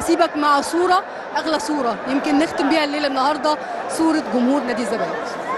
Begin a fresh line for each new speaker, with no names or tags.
هسيبك مع صوره اغلى صوره يمكن نختم بيها الليله النهارده صوره جمهور نادي الزمالك